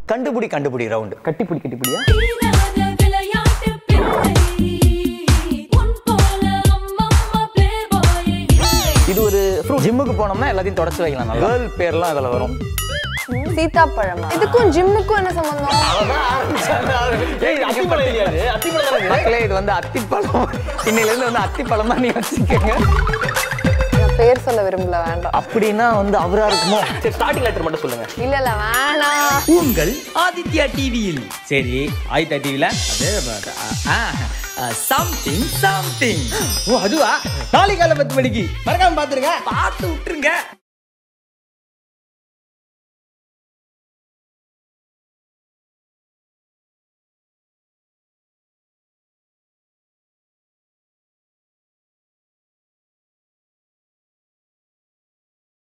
கண்டுபிடி கண்டுபிடி ரவுண்டு கட்டிப்பிடி கட்டிப்பிடியா தீராத விளையாட்டு பிள்ளை உன் போல அம்மம்மா playboy இது ஒரு ஜிம்முக்கு போனோம்னா எல்லாத்தையும் தொடச்சு வைக்கலாம் கேர்ள் பேர்லாம் அதில் வரும் சீதாப்பழமா இதுக்கும் ஜிம்முக்கும் என்ன சம்பந்தம் மக்களே இது வந்து அத்திப்பழம் இன்னையிலேருந்து வந்து அத்திப்பழம் தான் நீ வச்சுக்கோங்க நான் பேர் சொல்ல விரும்பல வேண்டாம் அப்படின்னா வந்து அவரா இருக்குமோ சரி ஸ்டார்டிங் லெட்டர் மட்டும் சொல்லுங்க இல்ல இல்ல வேணாம் உங்கள் ஆதித்யா டிவியில் சரி ஆதித்யா டிவில அது சம்திங் சம்திங் ஓ அதுவா நாளை காலை பத்து மணிக்கு மறக்காம பாத்துருங்க பார்த்து விட்டுருங்க